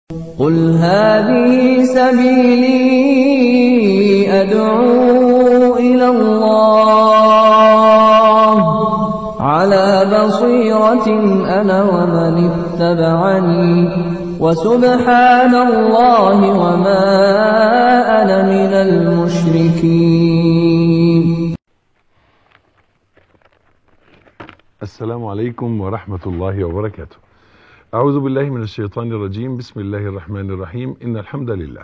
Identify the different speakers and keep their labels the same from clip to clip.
Speaker 1: قل هذه سبيلي أدعو إلى الله على بصيرة أنا ومن اتبعني وسبحان الله وما أنا من المشركين
Speaker 2: السلام عليكم ورحمة الله وبركاته أعوذ بالله من الشيطان الرجيم بسم الله الرحمن الرحيم إن الحمد لله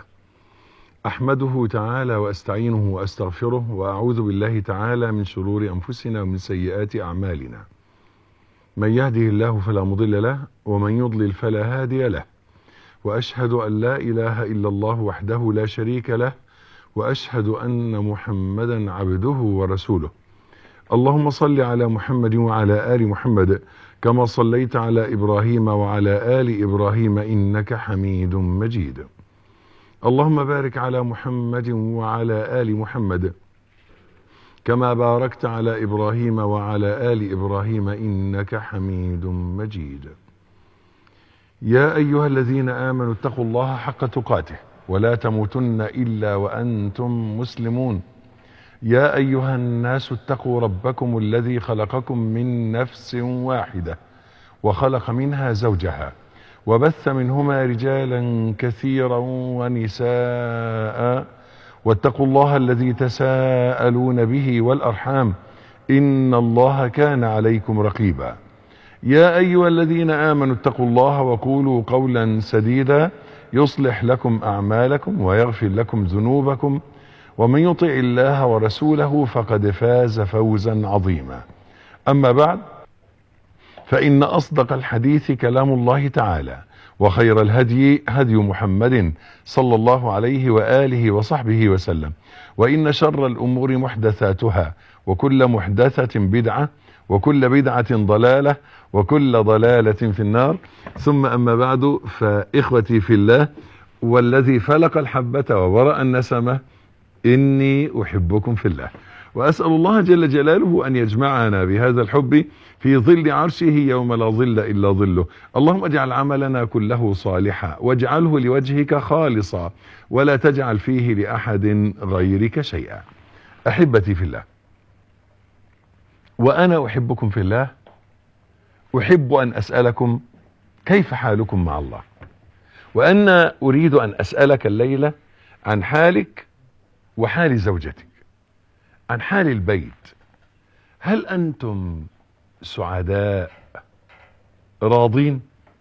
Speaker 2: أحمده تعالى وأستعينه وأستغفره وأعوذ بالله تعالى من شرور أنفسنا ومن سيئات أعمالنا من يهده الله فلا مضل له ومن يضلل فلا هادي له وأشهد أن لا إله إلا الله وحده لا شريك له وأشهد أن محمدا عبده ورسوله اللهم صل على محمد وعلى آل محمد كما صليت على إبراهيم وعلى آل إبراهيم إنك حميد مجيد اللهم بارك على محمد وعلى آل محمد كما باركت على إبراهيم وعلى آل إبراهيم إنك حميد مجيد يا أيها الذين آمنوا اتقوا الله حق تقاته ولا تموتن إلا وأنتم مسلمون يا أيها الناس اتقوا ربكم الذي خلقكم من نفس واحدة وخلق منها زوجها وبث منهما رجالا كثيرا ونساء واتقوا الله الذي تساءلون به والأرحام إن الله كان عليكم رقيبا يا أيها الذين آمنوا اتقوا الله وقولوا قولا سديدا يصلح لكم أعمالكم ويغفر لكم ذنوبكم ومن يطع الله ورسوله فقد فاز فوزا عظيما أما بعد فإن أصدق الحديث كلام الله تعالى وخير الهدي هدي محمد صلى الله عليه وآله وصحبه وسلم وإن شر الأمور محدثاتها وكل محدثة بدعة وكل بدعة ضلالة وكل ضلالة في النار ثم أما بعد فإخوتي في الله والذي فلق الحبة وبرأ النسمة إني أحبكم في الله وأسأل الله جل جلاله أن يجمعنا بهذا الحب في ظل عرشه يوم لا ظل إلا ظله اللهم اجعل عملنا كله صالحا واجعله لوجهك خالصا ولا تجعل فيه لأحد غيرك شيئا أحبتي في الله وأنا أحبكم في الله أحب أن أسألكم كيف حالكم مع الله وأنا أريد أن أسألك الليلة عن حالك وحال زوجتك عن حال البيت هل أنتم سعداء راضين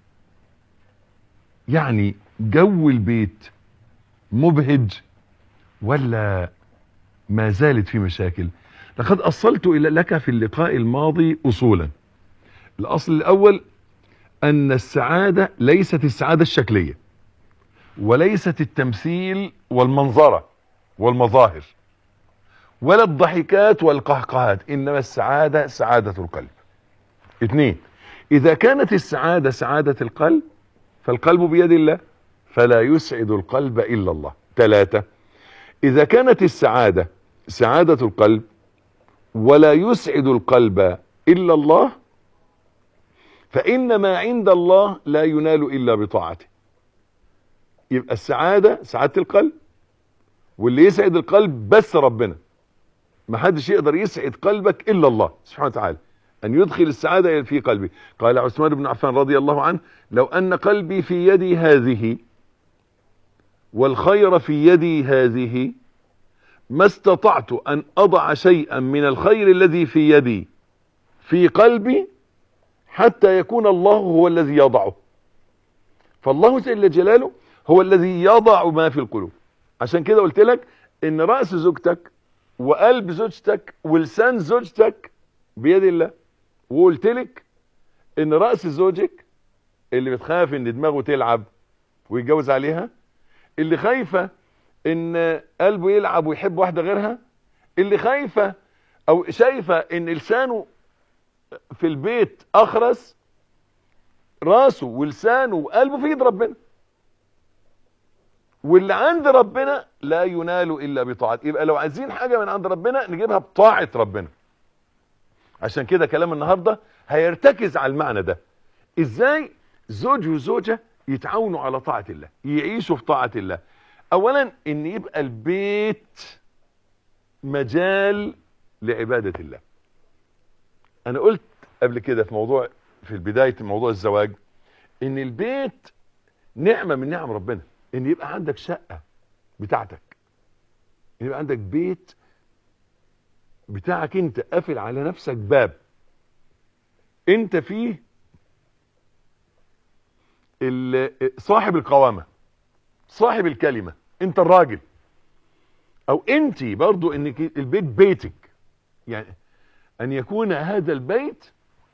Speaker 2: يعني جو البيت مبهج ولا ما زالت في مشاكل لقد أصلت إلى لك في اللقاء الماضي أصولا الأصل الأول أن السعادة ليست السعادة الشكلية وليست التمثيل والمنظره والمظاهر ولا الضحكات والقهقهات انما السعادة سعادة القلب اثنين اذا كانت السعادة سعادة القلب فالقلب بيد الله فلا يسعد القلب الا الله ثلاثة اذا كانت السعادة سعادة القلب ولا يسعد القلب الا الله فان ما عند الله لا ينال الا بطاعته يبقى السعادة سعادة القلب واللي يسعد القلب بس ربنا ما حدش يقدر يسعد قلبك الا الله سبحانه وتعالى ان يدخل السعادة في قلبي قال عثمان بن عفان رضي الله عنه لو ان قلبي في يدي هذه والخير في يدي هذه ما استطعت ان اضع شيئا من الخير الذي في يدي في قلبي حتى يكون الله هو الذي يضعه فالله جل جلاله هو الذي يضع ما في القلوب عشان كده قلت لك ان رأس زوجتك وقلب زوجتك ولسان زوجتك بيد الله وقلت لك ان رأس زوجك اللي بتخاف ان دماغه تلعب ويتجوز عليها اللي خايفة ان قلبه يلعب ويحب واحدة غيرها اللي خايفة او شايفة ان لسانه في البيت اخرس راسه ولسانه وقلبه في ايد ربنا واللي عند ربنا لا ينال الا بطاعته يبقى لو عايزين حاجه من عند ربنا نجيبها بطاعه ربنا عشان كده كلام النهارده هيرتكز على المعنى ده ازاي زوج وزوجه يتعاونوا على طاعة الله يعيشوا في طاعة الله اولا ان يبقى البيت مجال لعبادة الله انا قلت قبل كده في موضوع في بداية موضوع الزواج ان البيت نعمة من نعم ربنا ان يبقى عندك شقة بتاعتك ان يبقى عندك بيت بتاعك انت قافل على نفسك باب انت فيه ال- صاحب القوامة صاحب الكلمة انت الراجل او انت برضو انك البيت بيتك يعني ان يكون هذا البيت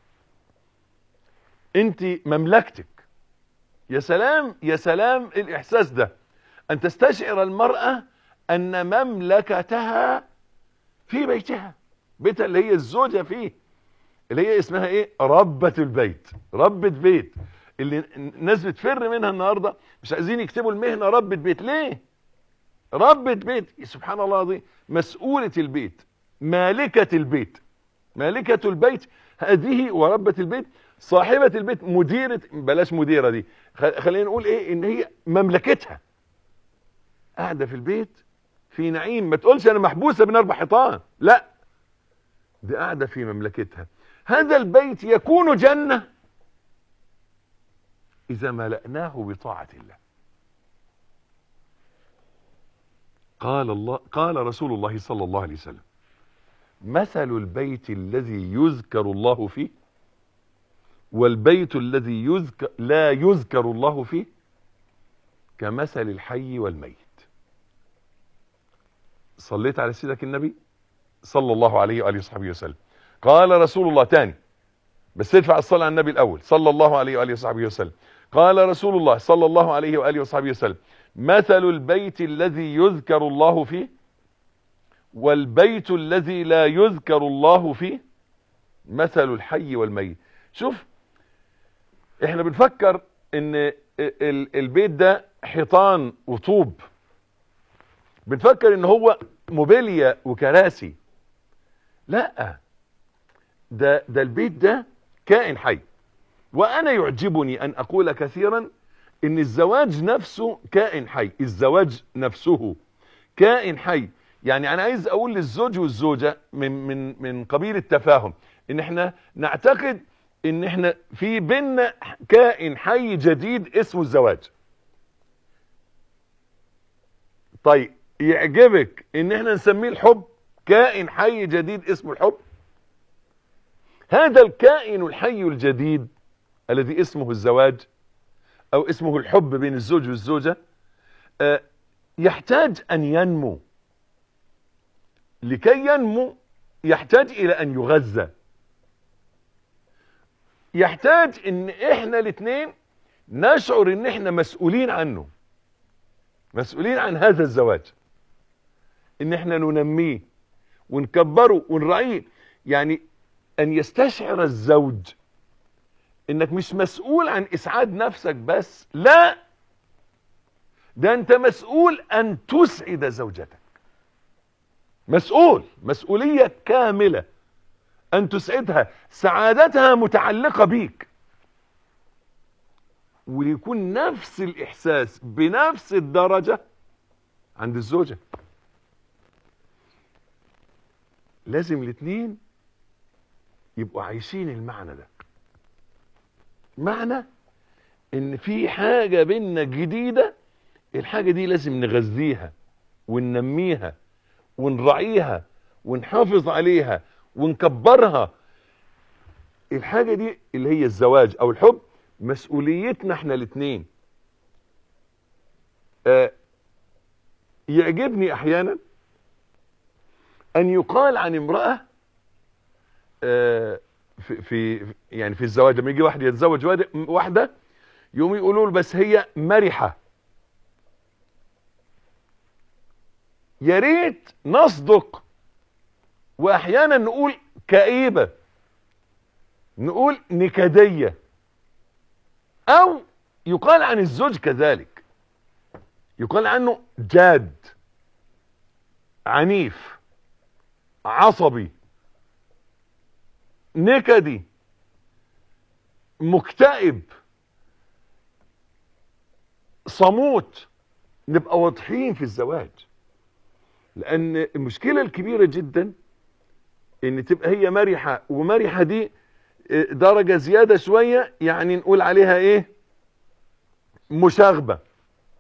Speaker 2: انت مملكتك يا سلام يا سلام الاحساس ده ان تستشعر المرأة ان مملكتها في بيتها بيتها اللي هي الزوجة فيه اللي هي اسمها ايه ربة البيت ربة بيت اللي الناس بتفر منها النهاردة مش عايزين يكتبوا المهنة ربة بيت ليه ربة بيت سبحان الله العظيم مسؤولة البيت مالكة البيت مالكة البيت هذه وربة البيت صاحبة البيت مديرة بلاش مديرة دي خ- خلينا نقول ايه ان هي مملكتها قاعدة في البيت في نعيم ما تقولش انا محبوسة بين اربع حيطان لا دي قاعدة في مملكتها هذا البيت يكون جنة اذا ملأناه بطاعة الله قال الله قال رسول الله صلى الله عليه وسلم مثل البيت الذي يذكر الله فيه والبيت الذي يذكر لا يذكر الله فيه كمثل الحي والميت صليت على سيدك النبي صلى الله عليه وآله وصحبه وسلم قال رسول الله تاني بس ادفع الصلاة على النبي الأول صلى الله عليه وآله وصحبه وسلم قال رسول الله صلى الله عليه وآله وصحبه وسلم مثل البيت الذي يذكر الله فيه والبيت الذي لا يذكر الله فيه مثل الحي والميت شوف احنا بنفكر ان ال- البيت ده حيطان وطوب بنفكر ان هو موبيليا وكراسي لا ده ده البيت ده كائن حي وانا يعجبني ان اقول كثيرا ان الزواج نفسه كائن حي الزواج نفسه كائن حي يعني انا عايز اقول للزوج والزوجة من من من قبيل التفاهم ان احنا نعتقد ان احنا في بيننا كائن حي جديد اسمه الزواج طيب يعجبك ان احنا نسميه الحب كائن حي جديد اسمه الحب هذا الكائن الحي الجديد الذي اسمه الزواج او اسمه الحب بين الزوج والزوجة آه، يحتاج ان ينمو لكي ينمو يحتاج الى ان يغذى يحتاج ان احنا الاثنين نشعر ان احنا مسؤولين عنه مسؤولين عن هذا الزواج ان احنا ننميه ونكبره ونراعيه يعني ان يستشعر الزوج انك مش مسؤول عن اسعاد نفسك بس لا ده انت مسؤول ان تسعد زوجتك مسؤول مسؤولية كاملة ان تسعدها سعادتها متعلقة بيك ويكون نفس الاحساس بنفس الدرجة عند الزوجة لازم الاثنين يبقوا عايشين المعنى ده معنى ان في حاجة بينا جديدة الحاجة دي لازم نغذيها وننميها ونراعيها ونحافظ عليها ونكبرها الحاجة دي اللي هي الزواج او الحب مسؤوليتنا احنا الاثنين آه يعجبني احيانا ان يقال عن امرأة آه في, في يعني في الزواج لما يجي واحد يتزوج واد- واحدة يقوم يقولوا له بس هي مرحة يا ريت نصدق واحيانا نقول كئيبة نقول نكدية او يقال عن الزوج كذلك يقال عنه جاد عنيف عصبي نكدي مكتئب صموت نبقى واضحين في الزواج لان المشكله الكبيره جدا ان تبقى هي مرحه ومرحه دي درجه زياده شويه يعني نقول عليها ايه مشاغبه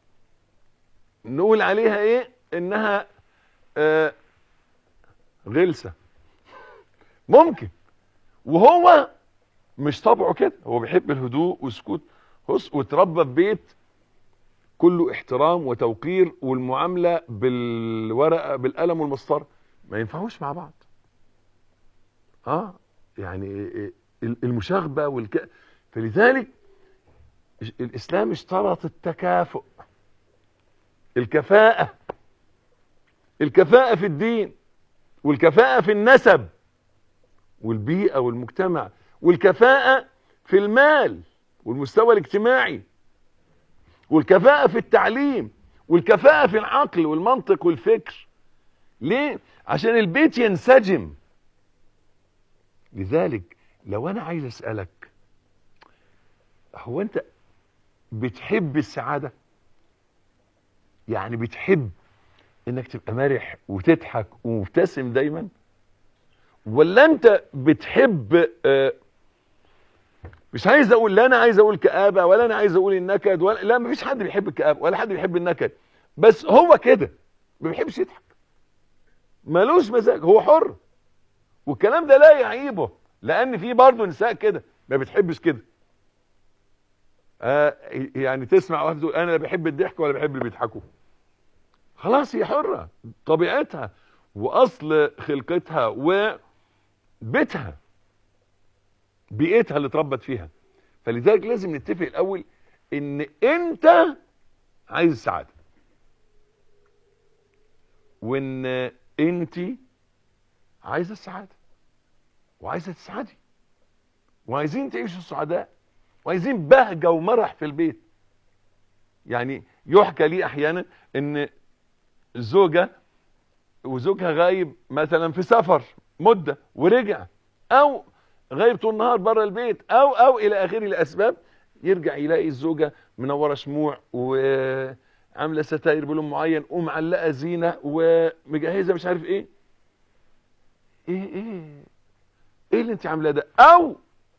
Speaker 2: نقول عليها ايه انها آه غلسه ممكن وهو مش طبعه كده هو بيحب الهدوء والسكوت هص واتربى في بيت كله احترام وتوقير والمعامله بالورقه بالقلم والمسطره ما ينفعوش مع بعض اه يعني المشاغبه والك فلذلك الاسلام اشترط التكافؤ الكفاءه الكفاءه في الدين والكفاءه في النسب والبيئه والمجتمع والكفاءه في المال والمستوى الاجتماعي والكفاءه في التعليم والكفاءه في العقل والمنطق والفكر ليه عشان البيت ينسجم لذلك لو انا عايز اسالك هو انت بتحب السعاده يعني بتحب انك تبقى مرح وتضحك ومبتسم دايما ولا انت بتحب آه مش عايز اقول لا انا عايز اقول كآبة ولا انا عايز اقول النكد ولا لا مفيش حد بيحب الكآبة ولا حد بيحب النكد بس هو كده ما بيحبش يضحك ملوش مزاج هو حر والكلام ده لا يعيبه لان في برضه نساء كده ما بتحبش كده آه يعني تسمع واحد تقول انا لا بحب الضحك ولا بحب اللي بيضحكوا خلاص هي حره طبيعتها واصل خلقتها وبيتها بيئتها اللي اتربت فيها فلذلك لازم نتفق الاول ان انت عايز السعاده وان انت عايزه السعاده وعايزه تسعدي وعايزين تعيشوا سعداء وعايزين بهجه ومرح في البيت يعني يحكى لي احيانا ان الزوجه وزوجها غايب مثلا في سفر مده ورجع او غايب طول النهار بره البيت او او الى اخره الاسباب يرجع يلاقي الزوجه منوره شموع وعامله ستاير بلون معين ومعلقه زينه ومجهزه مش عارف ايه ايه ايه ايه اللي انت عاملاه ده او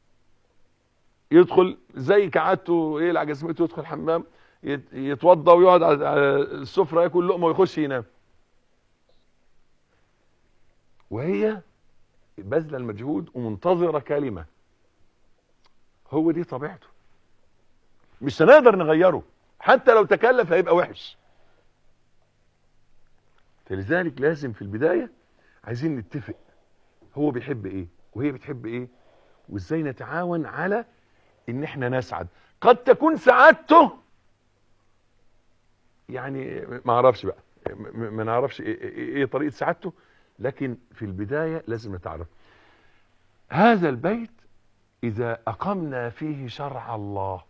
Speaker 2: يدخل زي كعادته ايه العجزمته يدخل الحمام يتوضى ويقعد على السفره ياكل لقمه ويخش ينام وهي باذله المجهود ومنتظره كلمه هو دي طبيعته مش هنقدر نغيره حتى لو تكلف هيبقى وحش فلذلك لازم في البدايه عايزين نتفق هو بيحب ايه وهي بتحب ايه وازاي نتعاون على ان احنا نسعد قد تكون سعادته يعني ما اعرفش بقى ما نعرفش ايه, إيه طريقه سعادته لكن في البدايه لازم نتعرف هذا البيت اذا اقمنا فيه شرع الله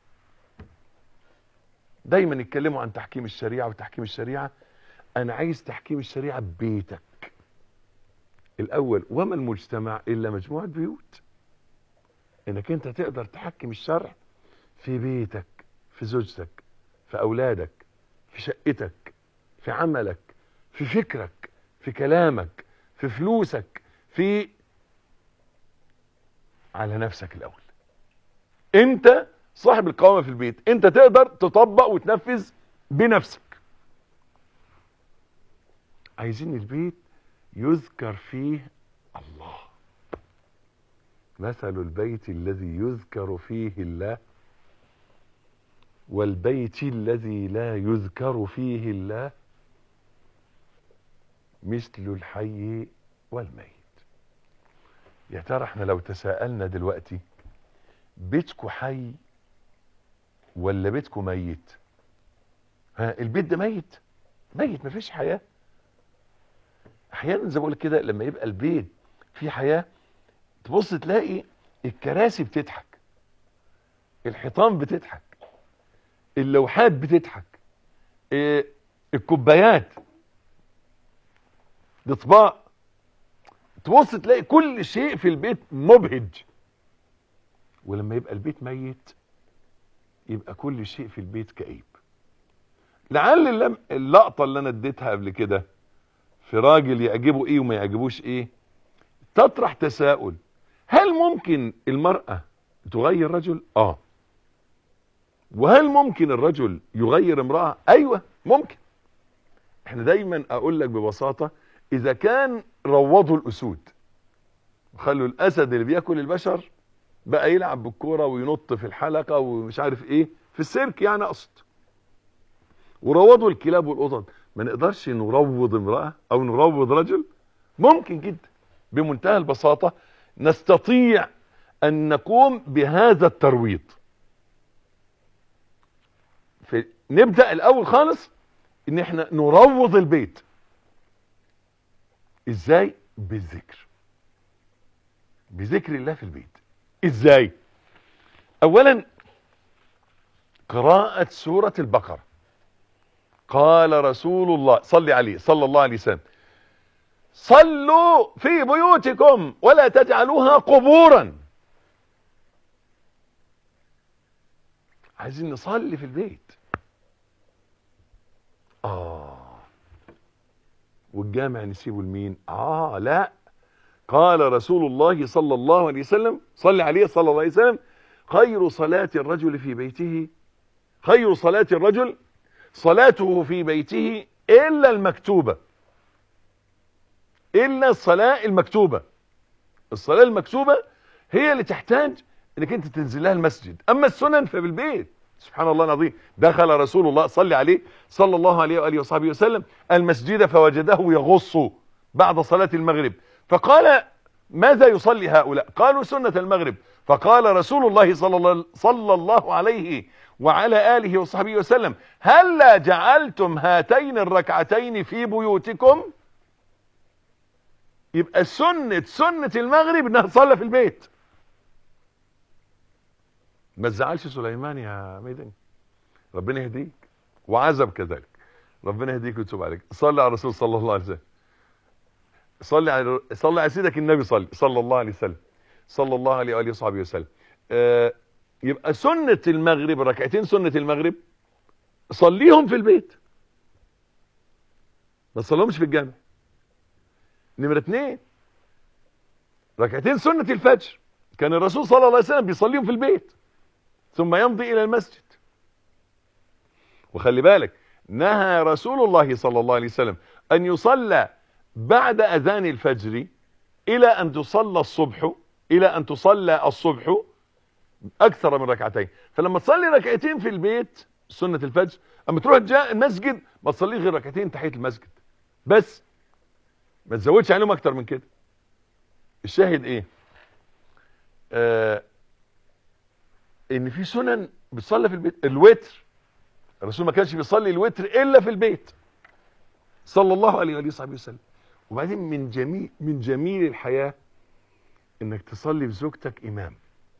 Speaker 2: دايما يتكلموا عن تحكيم الشريعه وتحكيم الشريعه انا عايز تحكيم الشريعه ببيتك الاول وما المجتمع الا مجموعه بيوت انك انت تقدر تحكم الشرع في بيتك في زوجتك في اولادك في شقتك في عملك في فكرك في كلامك في فلوسك في على نفسك الاول انت صاحب القوامه في البيت انت تقدر تطبق وتنفذ بنفسك عايزين البيت يذكر فيه الله مثل البيت الذي يذكر فيه الله والبيت الذي لا يذكر فيه الله مثل الحي والميت يا ترى احنا لو تساءلنا دلوقتي بيتكو حي ولا بيتكو ميت ها البيت ده ميت ميت مفيش حياه احيانا زي ما بقول كده لما يبقى البيت فيه حياه تبص تلاقي الكراسي بتضحك الحيطان بتضحك اللوحات بتضحك إيه الكوبايات الاطباق تبص تلاقي كل شيء في البيت مبهج ولما يبقى البيت ميت يبقى كل شيء في البيت كئيب لعل اللم- اللقطة اللي انا اديتها قبل كده في راجل يعجبه ايه وما يعجبوش ايه تطرح تساؤل هل ممكن المرأة تغير رجل اه وهل ممكن الرجل يغير امرأة ايوه ممكن احنا دايما اقول لك ببساطة اذا كان روضوا الاسود وخلوا الاسد اللي بياكل البشر بقى يلعب بالكوره وينط في الحلقه ومش عارف ايه في السيرك يعني اقصد وروضوا الكلاب والقطط ما نقدرش نروض امراه او نروض رجل ممكن جدا بمنتهى البساطه نستطيع ان نقوم بهذا الترويض في نبدا الاول خالص ان احنا نروض البيت ازاي بالذكر بذكر الله في البيت ازاي اولا قراءة سورة البقرة قال رسول الله صلي عليه صلى الله عليه وسلم صلوا في بيوتكم ولا تجعلوها قبورا عايزين نصلي في البيت اه والجامع نسيبه لمين اه لا قال رسول الله صلى الله عليه وسلم صلى عليه صلى الله عليه وسلم خير صلاة الرجل في بيته خير صلاة الرجل صلاته في بيته إلا المكتوبة إلا الصلاة المكتوبة الصلاة المكتوبة هي اللي تحتاج انك انت تنزل لها المسجد اما السنن فبالبيت سبحان الله العظيم دخل رسول الله صلى عليه صلى الله عليه واله وصحبه وسلم المسجد فوجده يغص بعد صلاة المغرب فقال ماذا يصلي هؤلاء قالوا سنة المغرب فقال رسول الله صلى الله, صلى الله عليه وعلى آله وصحبه وسلم هلا جعلتم هاتين الركعتين في بيوتكم يبقى سنة سنة المغرب انها تصلى في البيت ما تزعلش سليمان يا ميدن ربنا يهديك وعزب كذلك ربنا يهديك ويتوب عليك صلي على الرسول صلى الله عليه وسلم صلي على صلي على سيدك النبي صلي صلى الله عليه وسلم صلى الله عليه واله وصحبه وسلم آه يبقى سنة المغرب ركعتين سنة المغرب صليهم في البيت ما تصليهمش في الجامع نمرة اتنين ركعتين سنة الفجر كان الرسول صلى الله عليه وسلم بيصليهم في البيت ثم يمضي الى المسجد وخلي بالك نهى رسول الله صلى الله عليه وسلم ان يصلى بعد اذان الفجر الى ان تصلى الصبح الى ان تصلى الصبح اكثر من ركعتين فلما تصلي ركعتين في البيت سنة الفجر اما تروح جاء المسجد ما تصليش غير ركعتين تحية المسجد بس ما تزودش عليهم اكتر من كده الشاهد ايه آه ان في سنن بتصلى في البيت الوتر الرسول ما كانش بيصلي الوتر الا في البيت صلى الله عليه واله وصحبه وسلم وبعدين من جميل من جميل الحياه انك تصلي بزوجتك امام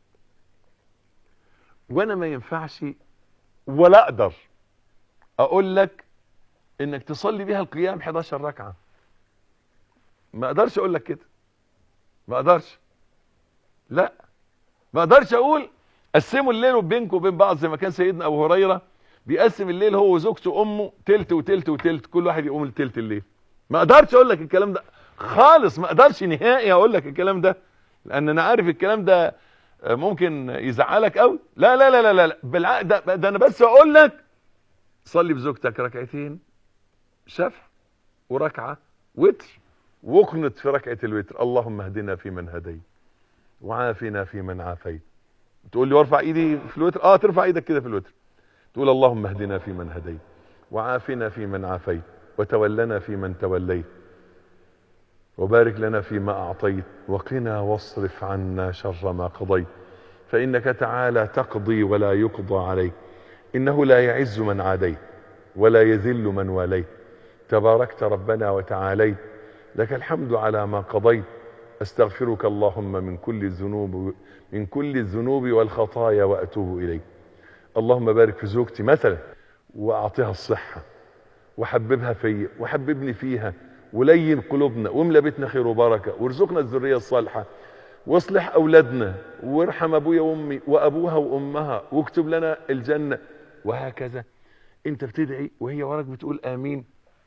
Speaker 2: وانا ما ينفعش ولا اقدر اقول لك انك تصلي بيها القيام 11 ركعه ما اقدرش اقول لك كده ما اقدرش لا ما اقدرش اقول قسموا الليل بينكم وبين بعض زي ما كان سيدنا ابو هريره بيقسم الليل هو وزوجته امه تلت وتلت وتلت كل واحد يقوم لتلت الليل ما اقدرش اقول لك الكلام ده خالص ما اقدرش نهائي اقول لك الكلام ده لان انا عارف الكلام ده ممكن يزعلك قوي لا لا لا لا لا بالعقد ده, ده انا بس اقول لك صلي بزوجتك ركعتين شفع وركعه وتر واقنت في ركعه الوتر اللهم اهدنا فيمن هديت وعافنا فيمن عافيت تقول لي وارفع ايدي في الوتر اه ترفع ايدك كده في الوتر تقول اللهم اهدنا فيمن هديت وعافنا فيمن عافيت وتولنا فيمن توليت وبارك لنا فيما اعطيت وقنا واصرف عنا شر ما قضيت فانك تعالى تقضي ولا يقضى عليك انه لا يعز من عاديت ولا يذل من واليت تباركت ربنا وتعاليت لك الحمد على ما قضيت استغفرك اللهم من كل الذنوب من كل الذنوب والخطايا واتوب اليك اللهم بارك في زوجتي مثلا واعطيها الصحه وحببها فيا وحببني فيها ولين قلوبنا واملى بيتنا خير وبركه وارزقنا الذريه الصالحه واصلح اولادنا وارحم ابويا وامي وابوها وامها واكتب لنا الجنه وهكذا انت بتدعي وهي وراك بتقول امين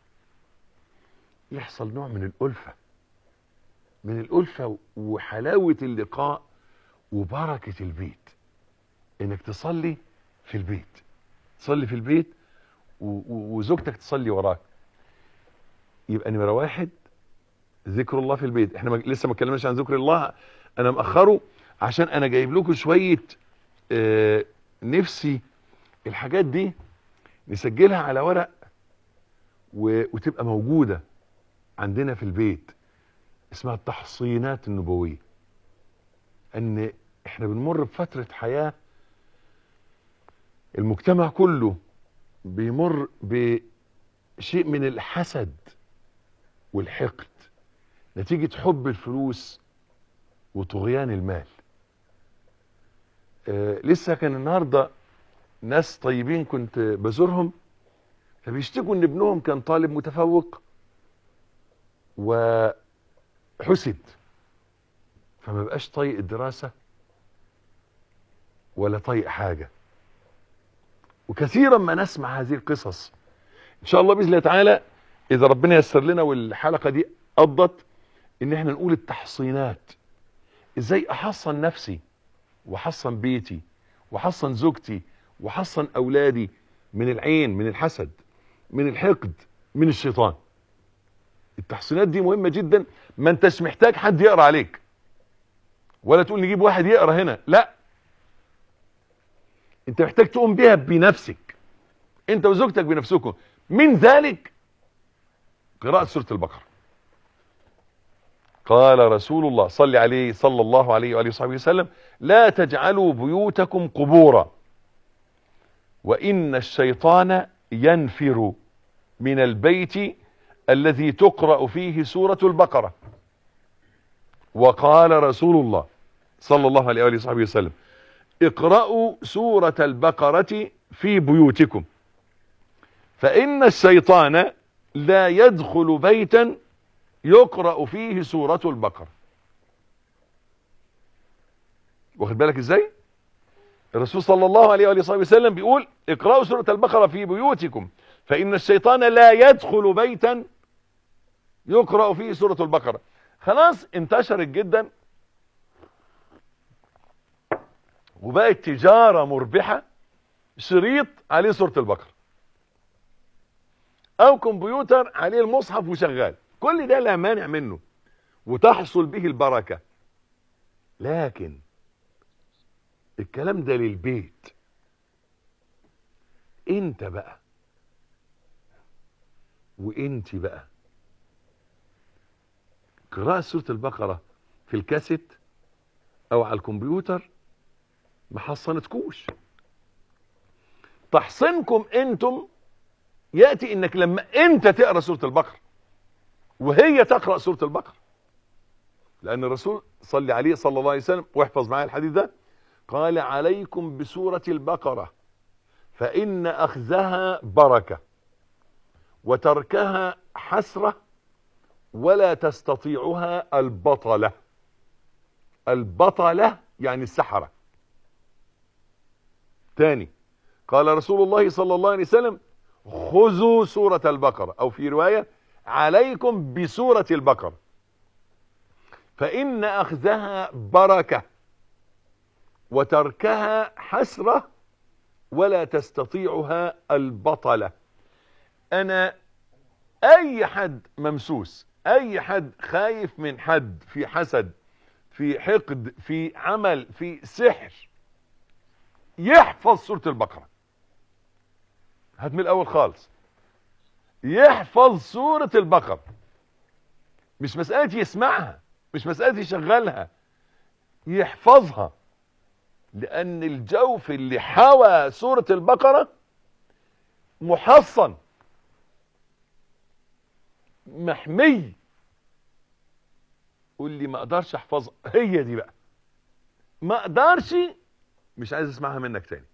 Speaker 2: يحصل نوع من الالفه من الالفه وحلاوه اللقاء وبركه البيت انك تصلي في البيت تصلي في البيت و- و- وزوجتك تصلي وراك يبقى نمره واحد ذكر الله في البيت احنا ما لسه ما اتكلمناش عن ذكر الله انا مأخره عشان انا جايب لكم شويه آه نفسي الحاجات دي نسجلها على ورق و... وتبقى موجوده عندنا في البيت اسمها التحصينات النبويه ان احنا بنمر بفتره حياه المجتمع كله بيمر بشيء من الحسد والحقد نتيجة حب الفلوس وطغيان المال آه لسه كان النهاردة ناس طيبين كنت بزورهم فبيشتكوا ان ابنهم كان طالب متفوق وحسد فما بقاش طايق الدراسة ولا طايق حاجة وكثيرا ما نسمع هذه القصص ان شاء الله باذن الله تعالى اذا ربنا يسر لنا والحلقه دي قضت ان احنا نقول التحصينات ازاي احصن نفسي واحصن بيتي واحصن زوجتي واحصن اولادي من العين من الحسد من الحقد من الشيطان التحصينات دي مهمه جدا ما انتش محتاج حد يقرا عليك ولا تقول نجيب واحد يقرا هنا لا انت محتاج تقوم بيها بنفسك انت وزوجتك بنفسكم من ذلك قراءة سورة البقرة قال رسول الله صلى عليه صلى الله عليه وآله وصحبه وسلم لا تجعلوا بيوتكم قبورا وإن الشيطان ينفر من البيت الذي تقرأ فيه سورة البقرة وقال رسول الله صلى الله عليه وآله وصحبه وسلم اقرأوا سورة البقرة في بيوتكم فإن الشيطان لا يدخل بيتا يقرأ فيه سورة البقرة واخد بالك ازاي الرسول صلى الله عليه وآله وصحبه وسلم بيقول اقرأوا سورة البقرة في بيوتكم فإن الشيطان لا يدخل بيتا يقرأ فيه سورة البقرة خلاص انتشرت جدا وبقت تجارة مربحة شريط عليه سورة البقرة او كمبيوتر عليه المصحف وشغال كل ده لا مانع منه وتحصل به البركة لكن الكلام ده للبيت انت بقى وانت بقى قراءة سورة البقرة في الكاسيت او على الكمبيوتر ما حصنتكوش تحصنكم انتم ياتي انك لما انت تقرا سوره البقره وهي تقرا سوره البقره لان الرسول صلى عليه صلى الله عليه وسلم واحفظ معايا الحديث ده قال عليكم بسوره البقره فان اخذها بركه وتركها حسره ولا تستطيعها البطله البطله يعني السحره تاني قال رسول الله صلى الله عليه وسلم خذوا سورة البقرة او في رواية عليكم بسورة البقرة فان اخذها بركة وتركها حسرة ولا تستطيعها البطلة انا اي حد ممسوس اي حد خايف من حد في حسد في حقد في عمل في سحر يحفظ سورة البقرة هات من الاول خالص يحفظ سورة البقرة مش مسألة يسمعها مش مسألة يشغلها يحفظها لان الجوف اللي حوى سورة البقرة محصن محمي قول لي ما اقدرش احفظها هي دي بقى ما اقدرش مش عايز اسمعها منك تاني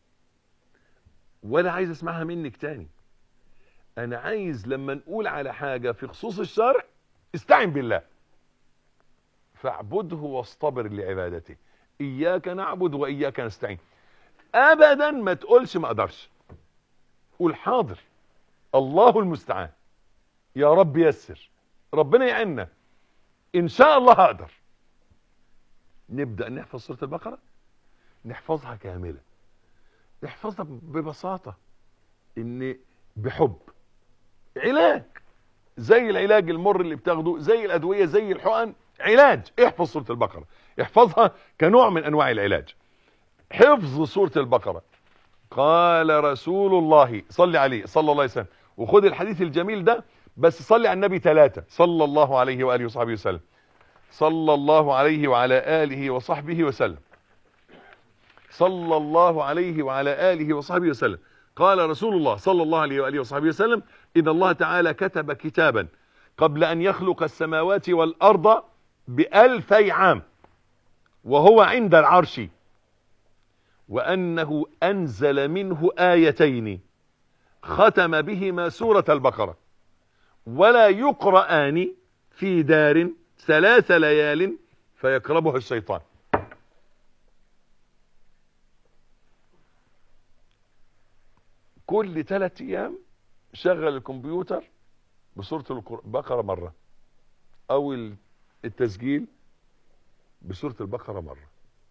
Speaker 2: ولا عايز اسمعها منك تاني انا عايز لما نقول على حاجة في خصوص الشرع استعن بالله فاعبده واصطبر لعبادته اياك نعبد واياك نستعين ابدا ما تقولش ما اقدرش قول حاضر الله المستعان يا رب يسر ربنا يعيننا ان شاء الله هقدر نبدأ نحفظ سورة البقرة نحفظها كاملة نحفظها ببساطة ان بحب علاج زي العلاج المر اللي بتاخده زي الادوية زي الحقن علاج احفظ سورة البقرة احفظها كنوع من انواع العلاج حفظ سورة البقرة قال رسول الله صلي عليه صلى الله عليه وسلم وخد الحديث الجميل ده بس صلي على النبي ثلاثة صلى الله عليه وآله وصحبه وسلم صلى الله عليه وعلى آله وصحبه وسلم صلى الله عليه وعلى آله وصحبه وسلم قال رسول الله صلى الله عليه وآله وصحبه وسلم إن الله تعالى كتب كتابا قبل أن يخلق السماوات والأرض بألفي عام وهو عند العرش وأنه أنزل منه آيتين ختم بهما سورة البقرة ولا يقرآن في دار ثلاث ليال فيقربها الشيطان كل ثلاث ايام شغل الكمبيوتر بسورة البقرة مرة او التسجيل بسورة البقرة مرة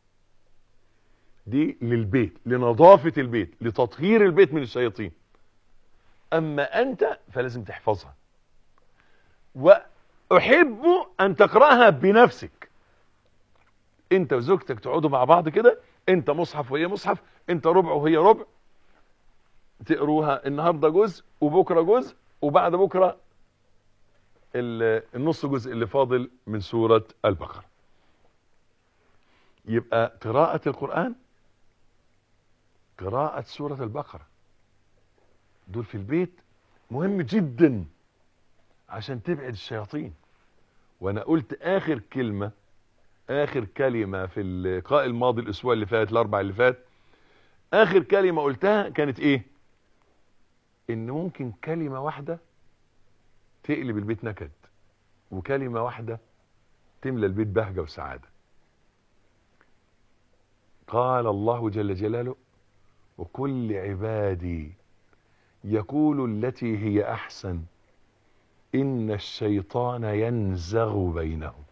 Speaker 2: دي للبيت لنظافة البيت لتطهير البيت من الشياطين اما انت فلازم تحفظها واحب ان تقرأها بنفسك انت وزوجتك تقعدوا مع بعض كده انت مصحف وهي مصحف انت ربع وهي ربع تقروها النهاردة جزء وبكرة جزء وبعد بكرة النص جزء اللي فاضل من سورة البقرة يبقى قراءة القرآن قراءة سورة البقرة دول في البيت مهم جدا عشان تبعد الشياطين وانا قلت اخر كلمة اخر كلمة في اللقاء الماضي الاسبوع اللي فات الاربع اللي فات اخر كلمة قلتها كانت ايه ان ممكن كلمة واحدة تقلب البيت نكد وكلمة واحدة تملى البيت بهجة وسعادة قال الله جل جلاله وكل عبادي يقول التي هي احسن ان الشيطان ينزغ بينهم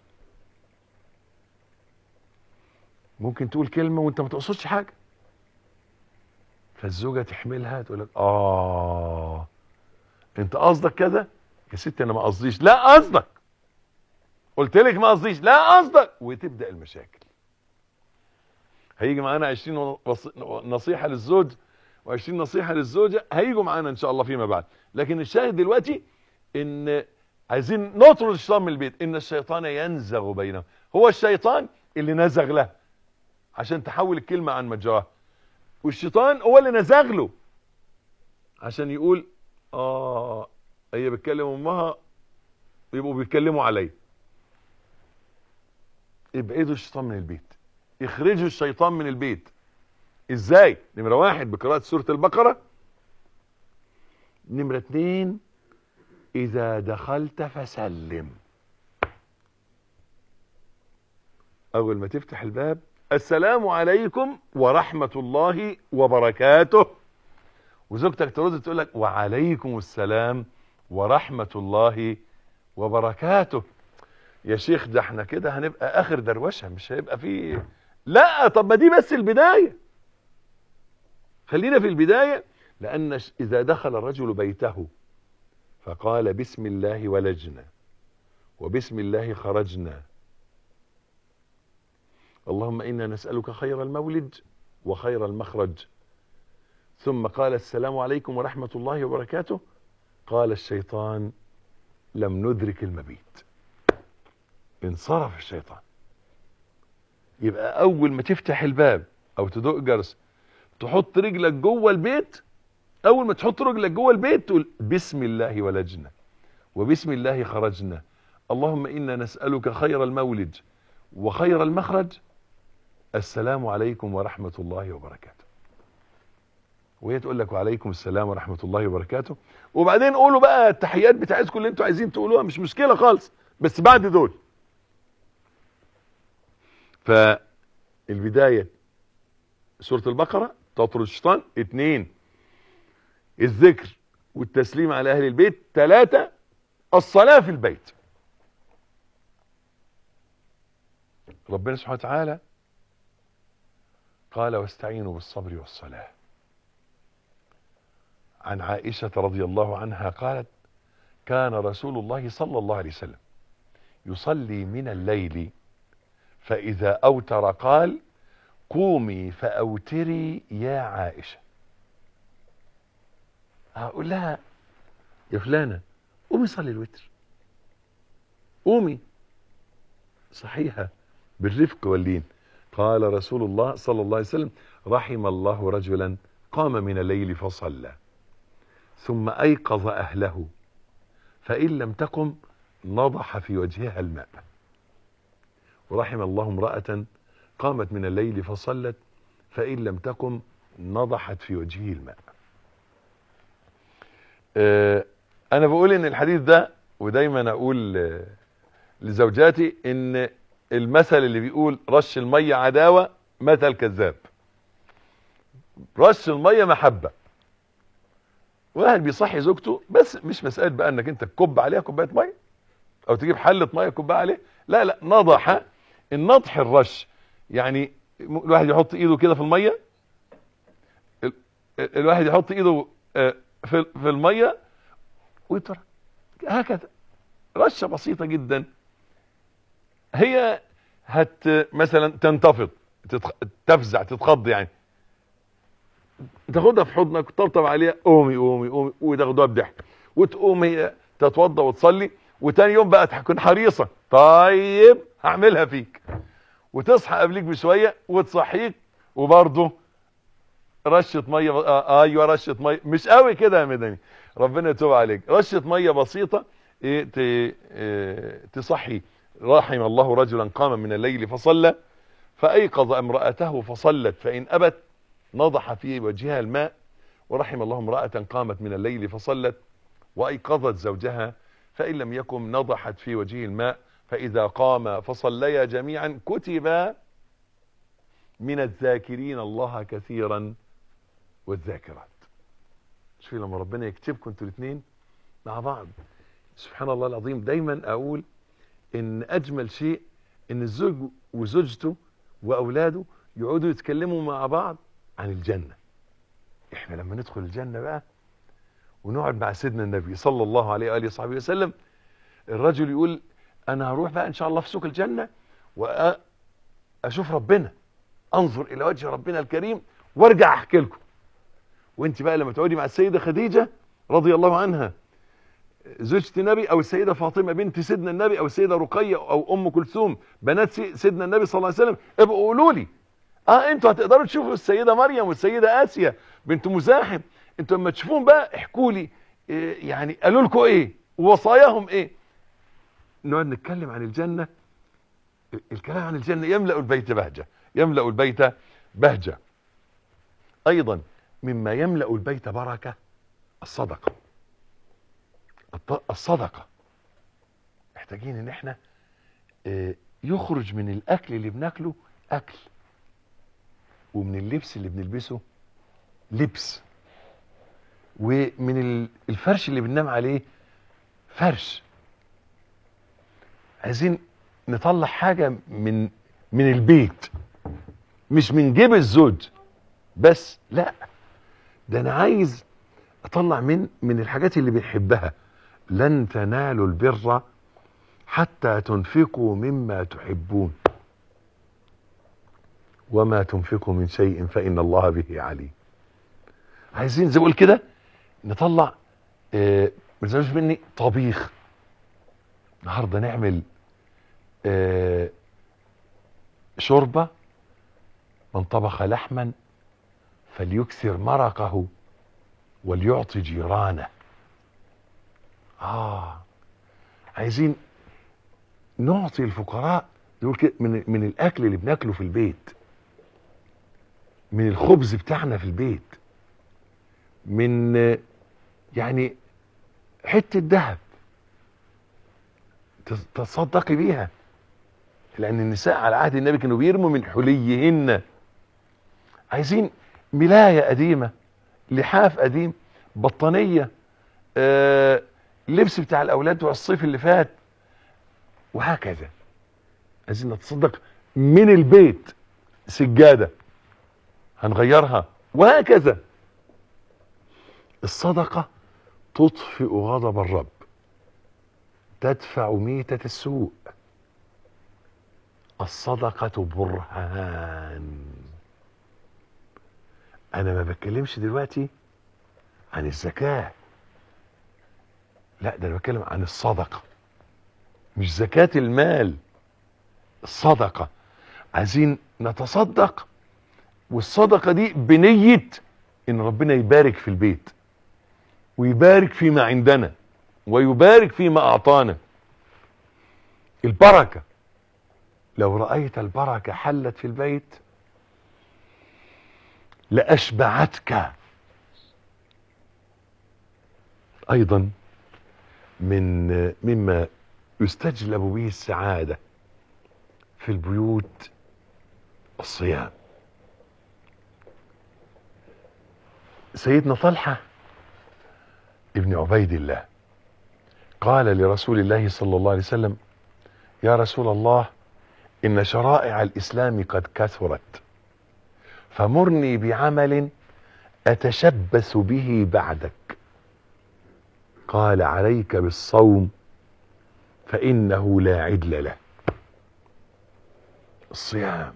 Speaker 2: ممكن تقول كلمة وانت ما تقصدش حاجة فالزوجة تحملها تقول لك اه انت قصدك كذا يا ستي انا ما قصديش لا قصدك قلت لك ما قصديش لا قصدك وتبدا المشاكل هيجي معانا 20 نصيحه للزوج و20 نصيحه للزوجه هيجوا معانا ان شاء الله فيما بعد لكن الشاهد دلوقتي ان عايزين نطرد الشيطان من البيت ان الشيطان ينزغ بينهم هو الشيطان اللي نزغ له عشان تحول الكلمه عن مجراها والشيطان هو اللي نزغ له عشان يقول اه هي بتكلم امها يبقوا بيتكلموا عليا ابعدوا الشيطان من البيت اخرجوا الشيطان من البيت ازاي نمرة واحد بقراءة سورة البقرة نمرة اتنين اذا دخلت فسلم اول ما تفتح الباب السلام عليكم ورحمة الله وبركاته وزوجتك ترد تقول لك وعليكم السلام ورحمة الله وبركاته يا شيخ ده احنا كده هنبقى اخر دروشة مش هيبقى فيه لا طب ما دي بس البداية خلينا في البداية لان اذا دخل الرجل بيته فقال بسم الله ولجنا وبسم الله خرجنا اللهم انا نسألك خير المولد وخير المخرج ثم قال السلام عليكم ورحمة الله وبركاته قال الشيطان لم ندرك المبيت انصرف الشيطان يبقى اول ما تفتح الباب او تدق جرس تحط رجلك جوه البيت اول ما تحط رجلك جوه البيت تقول بسم الله ولجنا وبسم الله خرجنا اللهم انا نسألك خير المولد وخير المخرج السلام عليكم ورحمة الله وبركاته وهي تقول لك وعليكم السلام ورحمة الله وبركاته وبعدين قولوا بقى التحيات بتاعتكم اللي انتوا عايزين تقولوها مش مشكلة خالص بس بعد دول فالبداية سورة البقرة تطرد الشيطان اتنين الذكر والتسليم على اهل البيت ثلاثة الصلاة في البيت ربنا سبحانه وتعالى قال واستعينوا بالصبر والصلاة عن عائشة رضي الله عنها قالت كان رسول الله صلى الله عليه وسلم يصلي من الليل فإذا أوتر قال قومي فأوتري يا عائشة هقول لها يا فلانة قومي صلي الوتر قومي صحيحة بالرفق واللين قال رسول الله صلى الله عليه وسلم رحم الله رجلا قام من الليل فصلى ثم أيقظ أهله فإن لم تقم نضح في وجهها الماء ورحم الله امرأة قامت من الليل فصلت فإن لم تقم نضحت في وجهه الماء آه أنا بقول إن الحديث ده ودايما أقول آه لزوجاتي إن المثل اللي بيقول رش المية عداوة مثل كذاب رش المية محبة واحد بيصحي زوجته بس مش مسألة بقى انك انت تكب عليها كوباية مية او تجيب حلة مية كوبايه عليه لا لا نضح النضح الرش يعني الواحد يحط ايده كده في المية ال- الواحد يحط ايده آه، في في المية ويترك هكذا رشة بسيطة جدا هي هت مثلا تنتفض تتخ... تفزع تتخض يعني تاخدها في حضنك وتطبطب عليها قومي قومي قومي وتاخدوها بضحك وتقوم هي تتوضى وتصلي وتاني يوم بقى تكون حريصه طيب هعملها فيك وتصحى قبليك بشويه وتصحيك وبرضه رشه ميه ب... آه ايوه رشه ميه مش قوي كده يا مدني ربنا يتوب عليك رشه ميه بسيطه إيه ت... إيه تصحي رحم الله رجلا قام من الليل فصلى فأيقظ امرأته فصلت فإن أبت نضح في وجهها الماء ورحم الله امرأة قامت من الليل فصلت وأيقظت زوجها فإن لم يكن نضحت في وجهه الماء فإذا قام فصليا جميعا كتب من الذاكرين الله كثيرا والذاكرات شوفي لما ربنا يكتبكم انتوا الاثنين مع بعض سبحان الله العظيم دايما اقول ان اجمل شيء ان الزوج وزوجته واولاده يقعدوا يتكلموا مع بعض عن الجنة احنا لما ندخل الجنة بقى ونقعد مع سيدنا النبي صلى الله عليه وآله وصحبه وسلم الرجل يقول انا هروح بقى ان شاء الله في سوق الجنة واشوف ربنا انظر الى وجه ربنا الكريم وارجع احكي لكم وانت بقى لما تقعدي مع السيدة خديجة رضي الله عنها زوجة النبي او السيدة فاطمة بنت سيدنا النبي او السيدة رقية او ام كلثوم بنات سي- سيدنا النبي صلى الله عليه وسلم ابقوا قولوا لي اه انتوا هتقدروا تشوفوا السيدة مريم والسيدة اسيا بنت مزاحم انتوا لما تشوفون بقى احكوا لي إيه يعني قالوا لكم ايه ووصاياهم ايه نقعد نتكلم عن الجنة الكلام عن الجنة يملأ البيت بهجة يملأ البيت بهجة ايضا مما يملأ البيت بركة الصدقة الط- الصدقة محتاجين ان احنا آه، يخرج من الاكل اللي بناكله اكل ومن اللبس اللي بنلبسه لبس ومن ال- الفرش اللي بننام عليه فرش عايزين نطلع حاجة من من البيت مش من جيب الزوج بس لا ده انا عايز اطلع من من الحاجات اللي بنحبها لن تنالوا البر حتى تنفقوا مما تحبون وما تنفقوا من شيء فإن الله به عليم عايزين زي ما اقول كده نطلع آه، ما تزعلوش مني طبيخ النهارده نعمل آه، شوربه من طبخ لحما فليكثر مرقه وليعطي جيرانه اه عايزين نعطي الفقراء يقول كده من من الاكل اللي بناكله في البيت من الخبز بتاعنا في البيت من آه، يعني حته ذهب تص- تصدقي بيها لان النساء على عهد النبي كانوا بيرموا من حليهن عايزين ملايه قديمه لحاف قديم بطانيه آه لبس بتاع الاولاد بتوع الصيف اللي فات وهكذا عايزين نتصدق من البيت سجاده هنغيرها وهكذا الصدقه تطفئ غضب الرب تدفع ميته السوء الصدقه برهان انا ما بتكلمش دلوقتي عن الزكاه لا ده انا بتكلم عن الصدقه مش زكاه المال الصدقه عايزين نتصدق والصدقه دي بنيه ان ربنا يبارك في البيت ويبارك فيما عندنا ويبارك فيما اعطانا البركه لو رايت البركه حلت في البيت لاشبعتك ايضا من مما يستجلب به السعاده في البيوت الصيام سيدنا طلحه ابن عبيد الله قال لرسول الله صلى الله عليه وسلم يا رسول الله ان شرائع الاسلام قد كثرت فمرني بعمل اتشبث به بعدك قال عليك بالصوم فانه لا عدل له الصيام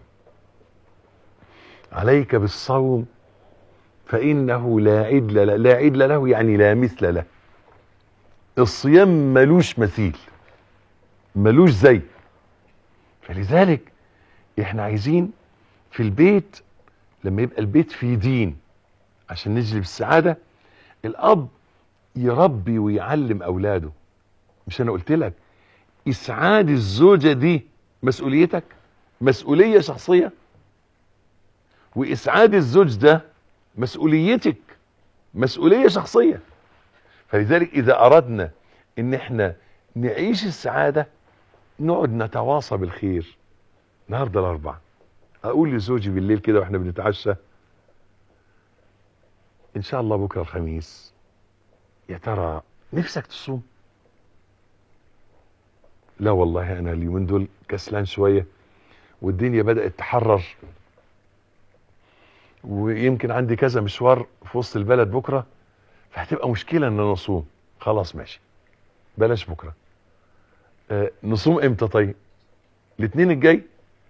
Speaker 2: عليك بالصوم فانه لا عدل له لا عدل له يعني لا مثل له الصيام ملوش مثيل ملوش زي فلذلك احنا عايزين في البيت لما يبقى البيت فيه دين عشان نجلب السعادة الاب يربي ويعلم اولاده مش انا قلت لك اسعاد الزوجة دي مسؤوليتك مسؤولية شخصية واسعاد الزوج ده مسؤوليتك مسؤولية شخصية فلذلك اذا اردنا ان احنا نعيش السعادة نقعد نتواصى بالخير النهارده الاربعاء اقول لزوجي بالليل كده واحنا بنتعشى ان شاء الله بكره الخميس يا ترى نفسك تصوم لا والله انا اليومين دول كسلان شويه والدنيا بدات تحرر ويمكن عندي كذا مشوار في وسط البلد بكره فهتبقى مشكله ان انا اصوم خلاص ماشي بلاش بكره أه نصوم امتى طيب الاثنين الجاي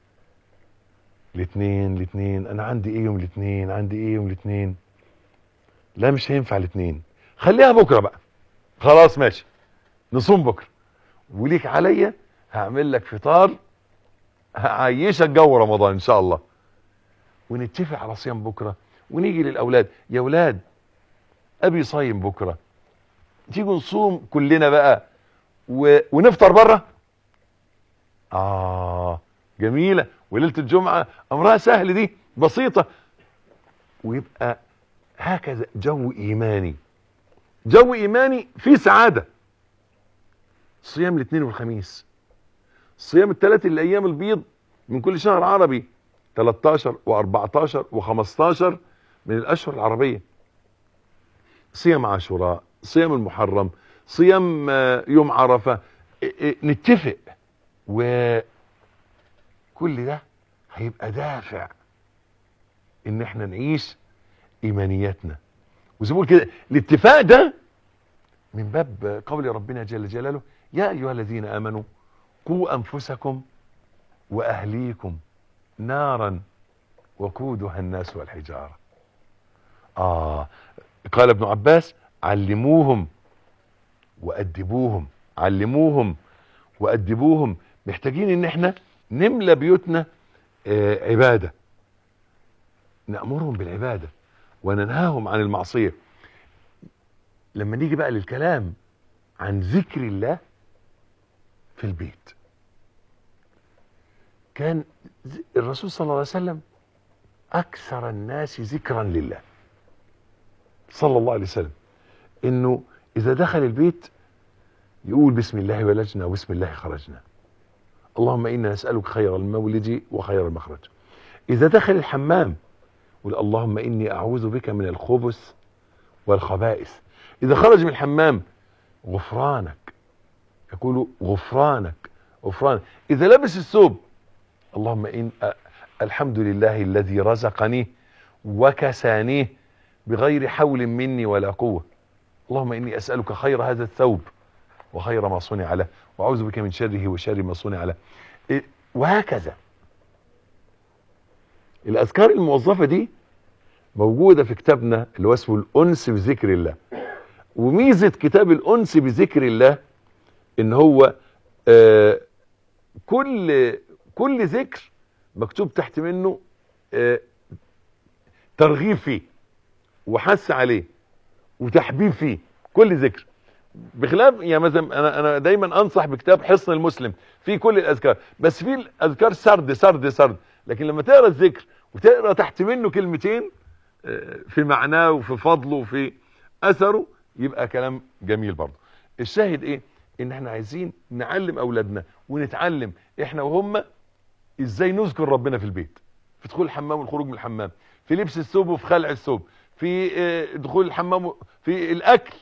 Speaker 2: الاثنين الاثنين انا عندي ايه يوم الاثنين عندي ايه يوم الاثنين لا مش هينفع الاثنين خليها بكره بقى خلاص ماشي نصوم بكره وليك عليا هعمل لك فطار هعيشك جو رمضان ان شاء الله ونتفق على صيام بكره ونيجي للاولاد يا اولاد ابي صايم بكره تيجوا نصوم كلنا بقى و... ونفطر بره اه جميله وليله الجمعه امرها سهل دي بسيطه ويبقى هكذا جو ايماني جو ايماني فيه سعاده صيام الاثنين والخميس صيام الثلاث الايام البيض من كل شهر عربي 13 و14 و15 من الاشهر العربيه صيام عاشوراء صيام المحرم صيام يوم عرفه نتفق وكل ده هيبقى دافع ان احنا نعيش ايمانياتنا وزي ما بقول كده الاتفاق ده من باب قول ربنا جل جلاله يا ايها الذين امنوا قوا انفسكم واهليكم نارا وقودها الناس والحجاره اه قال ابن عباس علموهم وادبوهم علموهم وادبوهم محتاجين ان احنا نملى بيوتنا آه عباده نامرهم بالعباده وننهاهم عن المعصيه لما نيجي بقى للكلام عن ذكر الله في البيت كان الرسول صلى الله عليه وسلم اكثر الناس ذكرا لله صلى الله عليه وسلم انه اذا دخل البيت يقول بسم الله ولجنا وبسم الله خرجنا اللهم انا نسالك خير المولد وخير المخرج اذا دخل الحمام يقول اللهم اني اعوذ بك من الخبث والخبائث اذا خرج من الحمام غفرانك يقول غفرانك غفرانك اذا لبس الثوب اللهم ان أ- الحمد لله الذي رزقني وكسانيه بغير حول مني ولا قوه اللهم اني اسالك خير هذا الثوب وخير ما صنع له واعوذ بك من شره وشر ما صنع له إيه، وهكذا الاذكار الموظفه دي موجوده في كتابنا اللي هو اسمه الانس بذكر الله وميزه كتاب الانس بذكر الله ان هو آه كل كل ذكر مكتوب تحت منه آه ترغيب فيه وحث عليه وتحبيب فيه كل ذكر بخلاف يعني مثلا انا انا دايما انصح بكتاب حصن المسلم في كل الاذكار بس في الاذكار سرد سرد سرد لكن لما تقرا الذكر وتقرا تحت منه كلمتين آه، في معناه وفي فضله وفي اثره يبقى كلام جميل برضه الشاهد ايه ان احنا عايزين نعلم اولادنا ونتعلم احنا وهم ازاي نذكر ربنا في البيت في دخول الحمام والخروج من الحمام في لبس الثوب وفي خلع الثوب في آه، دخول الحمام و- في الاكل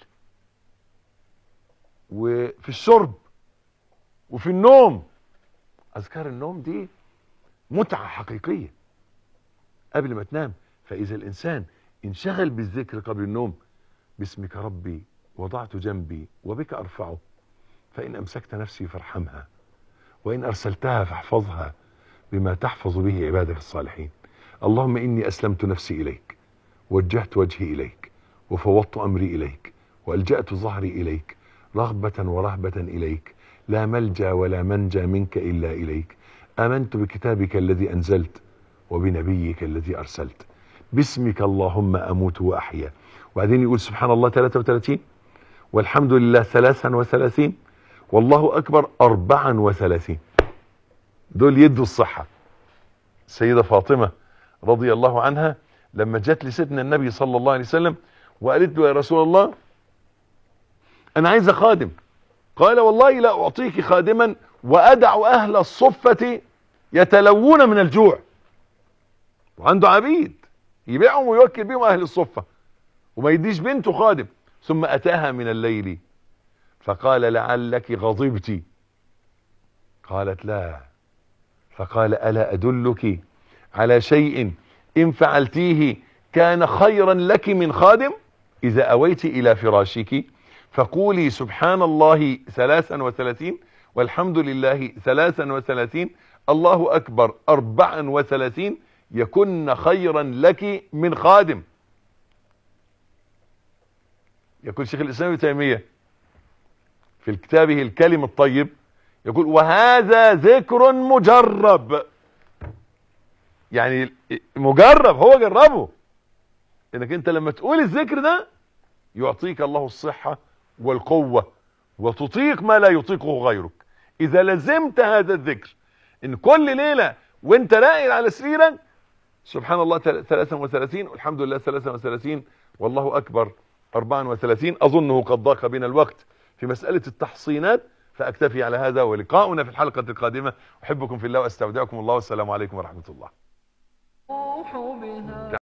Speaker 2: وفي الشرب وفي النوم اذكار النوم دي متعه حقيقيه قبل ما تنام فاذا الانسان انشغل بالذكر قبل النوم باسمك ربي وضعت جنبي وبك ارفعه فان امسكت نفسي فارحمها وان ارسلتها فاحفظها بما تحفظ به عبادك الصالحين اللهم اني اسلمت نفسي اليك وجهت وجهي اليك وفوضت امري اليك والجات ظهري اليك رغبه ورهبه اليك لا ملجا ولا منجا منك الا اليك امنت بكتابك الذي انزلت وبنبيك الذي ارسلت باسمك اللهم اموت واحيا وبعدين يقول سبحان الله 33 والحمد لله 33 والله اكبر 34 دول يدوا الصحه السيده فاطمه رضي الله عنها لما جت لسيدنا النبي صلى الله عليه وسلم وقالت له يا رسول الله انا عايزه خادم قال والله لا اعطيك خادما وادع اهل الصفه يتلوون من الجوع وعنده عبيد يبيعهم ويوكل بهم اهل الصفه وما يديش بنته خادم ثم اتاها من الليل فقال لعلك غضبت قالت لا فقال الا ادلك على شيء ان فعلتيه كان خيرا لك من خادم اذا اويت الى فراشك فقولي سبحان الله ثلاثا وثلاثين والحمد لله ثلاثا وثلاثين الله اكبر اربعا وثلاثين يكن خيرا لك من خادم يقول شيخ الاسلام ابن تيميه في كتابه الكلم الطيب يقول وهذا ذكر مجرب يعني مجرب هو جربه انك انت لما تقول الذكر ده يعطيك الله الصحة والقوة وتطيق ما لا يطيقه غيرك اذا لزمت هذا الذكر ان كل ليلة وانت راقد على سريرك سبحان الله 33 والحمد لله 33 والله اكبر 34 اظنه قد ضاق بنا الوقت في مسألة التحصينات فاكتفي على هذا ولقاؤنا في الحلقة القادمة احبكم في الله واستودعكم الله والسلام عليكم ورحمة الله
Speaker 1: روح بها